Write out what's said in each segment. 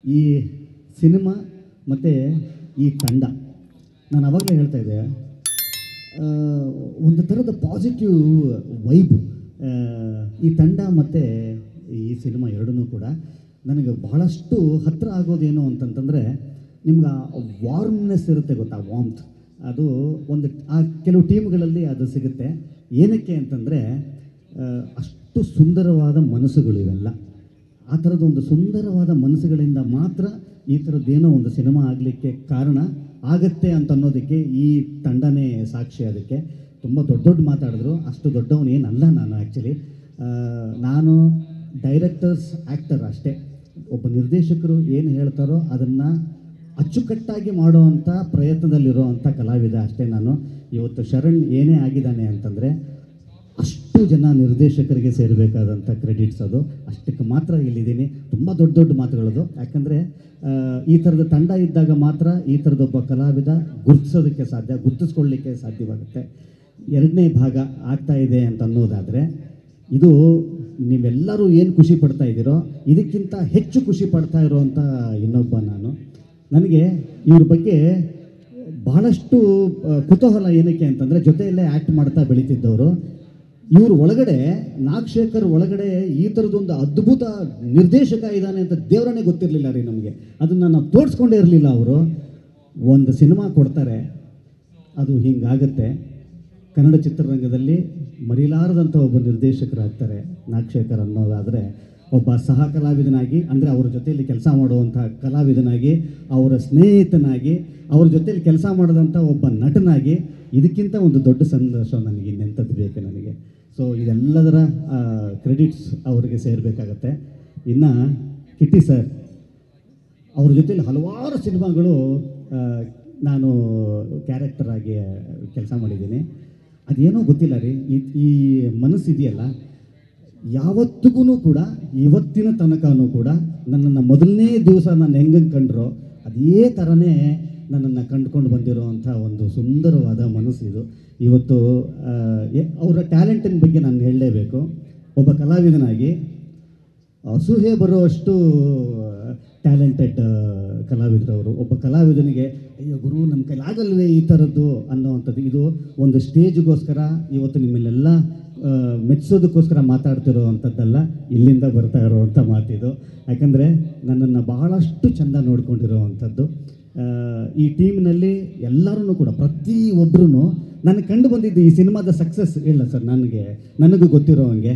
ಈ ಸಿನಿಮಾ ಮತ್ತು ಈ ತಂಡ ನಾನು ಅವಾಗಲೇ ಹೇಳ್ತಾ ಇದ್ದೆ ಆ, ಒಂದು ಥರದ ಪಾಸಿಟಿವ್ ವೈಬ್ ಈ ತಂಡ ಮತ್ತು ಈ ಸಿನಿಮಾ ಎರಡೂ ಕೂಡ ನನಗೆ ಬಹಳಷ್ಟು ಹತ್ತಿರ ಆಗೋದೇನು ಅಂತಂತಂದರೆ ನಿಮ್ಗೆ ಆ ವಾರ್ಮ್ನೆಸ್ ಇರುತ್ತೆ ಗೊತ್ತಾ ವಾಮ್ತ್ ಅದು ಒಂದು ಆ ಕೆಲವು ಟೀಮ್ಗಳಲ್ಲಿ ಅದು ಸಿಗುತ್ತೆ ಏನಕ್ಕೆ ಅಂತಂದರೆ ಅಷ್ಟು ಸುಂದರವಾದ ಮನಸ್ಸುಗಳು ಇವೆಲ್ಲ ಆ ಥರದ ಒಂದು ಸುಂದರವಾದ ಮನಸ್ಸುಗಳಿಂದ ಮಾತ್ರ ಈ ಥರದ್ದೇನೋ ಒಂದು ಸಿನಿಮಾ ಆಗಲಿಕ್ಕೆ ಕಾರಣ ಆಗತ್ತೆ ಅಂತ ಅನ್ನೋದಕ್ಕೆ ಈ ತಂಡನೇ ಸಾಕ್ಷಿ ಅದಕ್ಕೆ ತುಂಬ ದೊಡ್ಡ ದೊಡ್ಡ ಮಾತಾಡಿದ್ರು ಅಷ್ಟು ದೊಡ್ಡವನು ಏನಲ್ಲ ನಾನು ಆ್ಯಕ್ಚುಲಿ ನಾನು ಡೈರೆಕ್ಟರ್ಸ್ ಆ್ಯಕ್ಟರ್ ಅಷ್ಟೇ ಒಬ್ಬ ನಿರ್ದೇಶಕರು ಏನು ಹೇಳ್ತಾರೋ ಅದನ್ನು ಅಚ್ಚುಕಟ್ಟಾಗಿ ಮಾಡುವಂಥ ಪ್ರಯತ್ನದಲ್ಲಿರುವಂಥ ಕಲಾವಿದ ಅಷ್ಟೇ ನಾನು ಇವತ್ತು ಶರಣ್ ಏನೇ ಆಗಿದ್ದಾನೆ ಅಂತಂದರೆ ಅಷ್ಟು ಜನ ನಿರ್ದೇಶಕರಿಗೆ ಸೇರಬೇಕಾದಂಥ ಕ್ರೆಡಿಟ್ಸ್ ಅದು ಅಷ್ಟಕ್ಕೆ ಮಾತ್ರ ಇಲ್ಲಿದ್ದೀನಿ ತುಂಬ ದೊಡ್ಡ ದೊಡ್ಡ ಮಾತುಗಳದು ಯಾಕಂದರೆ ಈ ಥರದ ತಂಡ ಇದ್ದಾಗ ಮಾತ್ರ ಈ ಥರದೊಬ್ಬ ಕಲಾವಿದ ಗುರುತಿಸೋದಕ್ಕೆ ಸಾಧ್ಯ ಗುರುತಿಸ್ಕೊಳ್ಳಿಕ್ಕೆ ಸಾಧ್ಯವಾಗುತ್ತೆ ಎರಡನೇ ಭಾಗ ಆಗ್ತಾ ಇದೆ ಅಂತ ಅನ್ನೋದಾದರೆ ಇದು ನೀವೆಲ್ಲರೂ ಏನು ಖುಷಿ ಪಡ್ತಾ ಇದ್ದೀರೋ ಇದಕ್ಕಿಂತ ಹೆಚ್ಚು ಖುಷಿ ಪಡ್ತಾ ಇರೋವಂಥ ಇನ್ನೊಬ್ಬ ನಾನು ನನಗೆ ಇವ್ರ ಬಗ್ಗೆ ಬಹಳಷ್ಟು ಆ, ಕುತೂಹಲ ಏನಕ್ಕೆ ಅಂತಂದರೆ ಜೊತೆಯಲ್ಲೇ ಆ್ಯಕ್ಟ್ ಮಾಡ್ತಾ ಬೆಳೀತಿದ್ದವರು ಇವ್ರ ಒಳಗಡೆ ನಾಗಶೇಖರ್ ಒಳಗಡೆ ಈ ಥರದೊಂದು ಅದ್ಭುತ ನಿರ್ದೇಶಕ ಇದ್ದಾನೆ ಅಂತ ದೇವರನ್ನೇ ಗೊತ್ತಿರಲಿಲ್ಲ ರೀ ನಮಗೆ ಅದನ್ನು ನಾವು ತೋರಿಸ್ಕೊಂಡೇ ಇರಲಿಲ್ಲ ಅವರು ಒಂದು ಸಿನಿಮಾ ಕೊಡ್ತಾರೆ ಅದು ಹಿಂಗಾಗತ್ತೆ ಕನ್ನಡ ಚಿತ್ರರಂಗದಲ್ಲಿ ಮರಿಲಾರದಂಥ ಒಬ್ಬ ನಿರ್ದೇಶಕರಾಗ್ತಾರೆ ನಾಗಶೇಖರ್ ಅನ್ನೋದಾದರೆ ಒಬ್ಬ ಸಹ ಕಲಾವಿದನಾಗಿ ಅಂದರೆ ಅವ್ರ ಜೊತೆಯಲ್ಲಿ ಕೆಲಸ ಮಾಡುವಂಥ ಕಲಾವಿದನಾಗಿ ಅವರ ಸ್ನೇಹಿತನಾಗಿ ಅವ್ರ ಜೊತೆಯಲ್ಲಿ ಕೆಲಸ ಮಾಡಿದಂಥ ಒಬ್ಬ ನಟನಾಗಿ ಇದಕ್ಕಿಂತ ಒಂದು ದೊಡ್ಡ ಸಂತೋಷ ನನಗೆ ಇನ್ನೆಂಥದ್ದು ಬೇಕು ನನಗೆ ಸೊ ಇದೆಲ್ಲದರ ಕ್ರೆಡಿಟ್ಸ್ ಅವರಿಗೆ ಸೇರಬೇಕಾಗತ್ತೆ ಇನ್ನು ಕಿಟ್ಟಿ ಸರ್ ಅವ್ರ ಜೊತೆಲಿ ಹಲವಾರು ಸಿನಿಮಾಗಳು ಆ, ನಾನು ಕ್ಯಾರೆಕ್ಟರ್ ಆಗಿ ಕೆಲಸ ಮಾಡಿದ್ದೀನಿ ಅದೇನೋ ಗೊತ್ತಿಲ್ಲ ರೀ ಈ ಈ ಮನಸ್ಸಿದೆಯಲ್ಲ ಯಾವತ್ತಿಗೂ ಕೂಡ ಇವತ್ತಿನ ತನಕನೂ ಕೂಡ ನನ್ನನ್ನು ಮೊದಲನೇ ದಿವಸ ನಾನು ಹೆಂಗೆ ಕಂಡ್ರೋ ಅದೇ ಥರನೇ ನನ್ನನ್ನು ಕಂಡುಕೊಂಡು ಬಂದಿರೋವಂಥ ಒಂದು ಸುಂದರವಾದ ಮನಸ್ಸಿದು ಇವತ್ತು ಆ, ಎ- ಅವರ ಟ್ಯಾಲೆಂಟಿನ ಬಗ್ಗೆ ನಾನು ಹೇಳಲೇಬೇಕು ಒಬ್ಬ ಕಲಾವಿದನಾಗಿ ಅಸೂಹೆ ಬರುವಷ್ಟು ಟ್ಯಾಲೆಂಟೆಡ್ ಕಲಾವಿದರು ಅವರು ಒಬ್ಬ ಕಲಾವಿದನಿಗೆ ಅಯ್ಯೋ ಗುರು ನಮ್ಮ ಕೈಲಾಗಲ್ವೇ ಈ ಥರದ್ದು ಅನ್ನೋವಂಥದ್ದು ಇದು ಒಂದು ಸ್ಟೇಜ್ಗೋಸ್ಕರ ಇವತ್ತು ನಿಮ್ಮನ್ನೆಲ್ಲ ಆ, ಮೆಚ್ಚಿಸೋದಕ್ಕೋಸ್ಕರ ಮಾತಾಡ್ತಿರೋ ಅಂಥದ್ದಲ್ಲ ಇಲ್ಲಿಂದ ಬರ್ತಾ ಇರೋವಂಥ ಮಾತಿದು ಯಾಕಂದರೆ ನನ್ನನ್ನು ಬಹಳಷ್ಟು ಚೆಂದ ನೋಡ್ಕೊಂಡಿರೋವಂಥದ್ದು ಆ, ಈ ಟೀಮ್ನಲ್ಲಿ ಎಲ್ಲರೂ ಕೂಡ ಪ್ರತಿಯೊಬ್ಬರೂ ನನಗೆ ಕಂಡು ಬಂದಿದ್ದು ಈ ಸಿನಿಮಾದ ಸಕ್ಸಸ್ ಇಲ್ಲ ಸರ್ ನನಗೆ ನನಗೂ ಗೊತ್ತಿರೋ ಹಂಗೆ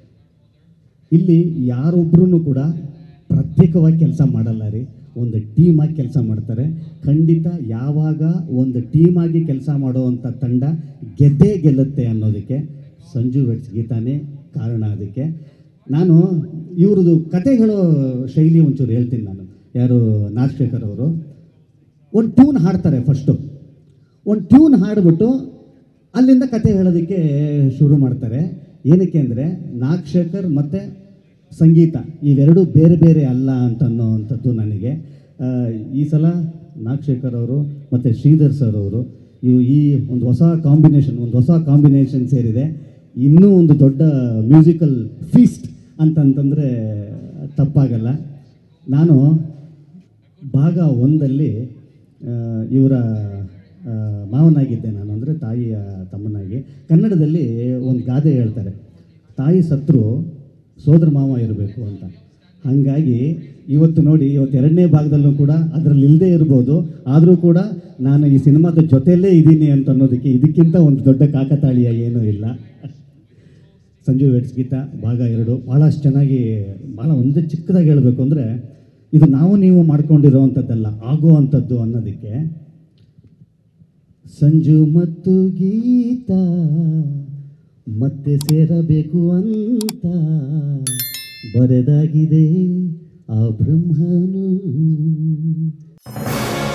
ಇಲ್ಲಿ ಯಾರೊಬ್ಬರೂ ಕೂಡ ಪ್ರತ್ಯೇಕವಾಗಿ ಕೆಲಸ ಮಾಡಲ್ಲ ರೀ ಒಂದು ಟೀಮಾಗಿ ಕೆಲಸ ಮಾಡ್ತಾರೆ ಖಂಡಿತ ಯಾವಾಗ ಒಂದು ಟೀಮಾಗಿ ಕೆಲಸ ಮಾಡುವಂಥ ತಂಡ ಗೆದ್ದೇ ಗೆಲ್ಲುತ್ತೆ ಅನ್ನೋದಕ್ಕೆ ಸಂಜು ವೆಟ್ಸ್ ಗೀತಾನೇ ಕಾರಣ ಅದಕ್ಕೆ ನಾನು ಇವ್ರದ್ದು ಕತೆ ಹೇಳೋ ಶೈಲಿ ಒಂಚೂರು ಹೇಳ್ತೀನಿ ನಾನು ಯಾರು ನಾಗಶೇಖರ್ ಅವರು ಒಂದು ಟ್ಯೂನ್ ಹಾಡ್ತಾರೆ ಫಸ್ಟು ಒಂದು ಟ್ಯೂನ್ ಹಾಡ್ಬಿಟ್ಟು ಅಲ್ಲಿಂದ ಕತೆ ಹೇಳೋದಕ್ಕೆ ಶುರು ಮಾಡ್ತಾರೆ ಏನಕ್ಕೆ ಅಂದರೆ ನಾಗಶೇಖರ್ ಮತ್ತು ಸಂಗೀತ ಇವೆರಡೂ ಬೇರೆ ಬೇರೆ ಅಲ್ಲ ಅಂತ ಅನ್ನೋವಂಥದ್ದು ನನಗೆ ಆ, ಈ ಸಲ ನಾಗಶೇಖರ್ ಅವರು ಮತ್ತು ಶ್ರೀಧರ್ ಸರ್ ಅವರು ಇವು ಈ ಒಂದು ಹೊಸ ಕಾಂಬಿನೇಷನ್ ಒಂದು ಹೊಸ ಕಾಂಬಿನೇಷನ್ ಸೇರಿದೆ ಇನ್ನೂ ಒಂದು ದೊಡ್ಡ ಮ್ಯೂಸಿಕಲ್ ಫೀಸ್ಟ್ ಅಂತಂತಂದರೆ ತಪ್ಪಾಗಲ್ಲ ನಾನು ಭಾಗ ಒಂದಲ್ಲಿ ಆ, ಇವರ ಆ, ಮಾವನಾಗಿದ್ದೆ ನಾನು ಅಂದರೆ ತಾಯಿಯ ತಮ್ಮನಾಗಿ ಕನ್ನಡದಲ್ಲಿ ಒಂದು ಗಾದೆ ಹೇಳ್ತಾರೆ ತಾಯಿ ಸತ್ರು ಸೋದರ ಮಾವ ಇರಬೇಕು ಅಂತ ಹಾಗಾಗಿ ಇವತ್ತು ನೋಡಿ ಇವತ್ತು ಎರಡನೇ ಭಾಗದಲ್ಲೂ ಕೂಡ ಅದರಲ್ಲಿ ಇಲ್ಲದೆ ಇರ್ಬೋದು ಆದರೂ ಕೂಡ ನಾನು ಈ ಸಿನಿಮಾದ ಜೊತೆಯಲ್ಲೇ ಇದ್ದೀನಿ ಅಂತ ಅನ್ನೋದಕ್ಕೆ ಇದಕ್ಕಿಂತ ಒಂದು ದೊಡ್ಡ ಕಾಕತಾಳೀಯ ಏನೂ ಇಲ್ಲ ಸಂಜು ವೆಟ್ಸ್ ಗೀತ ಭಾಗ ಎರಡು ಭಾಳಷ್ಟು ಚೆನ್ನಾಗಿ ಭಾಳ ಒಂದು ಚಿಕ್ಕದಾಗಿ ಹೇಳಬೇಕು ಅಂದರೆ ಇದು ನಾವು ನೀವು ಮಾಡ್ಕೊಂಡಿರೋವಂಥದ್ದಲ್ಲ ಆಗುವಂಥದ್ದು ಅನ್ನೋದಕ್ಕೆ ಸಂಜು ಮತ್ತು ಗೀತ ಮತ್ತೆ ಸೇರಬೇಕು ಅಂತ ಬರೆದಾಗಿದೆ ಆ ಬ್ರಹ್ಮನು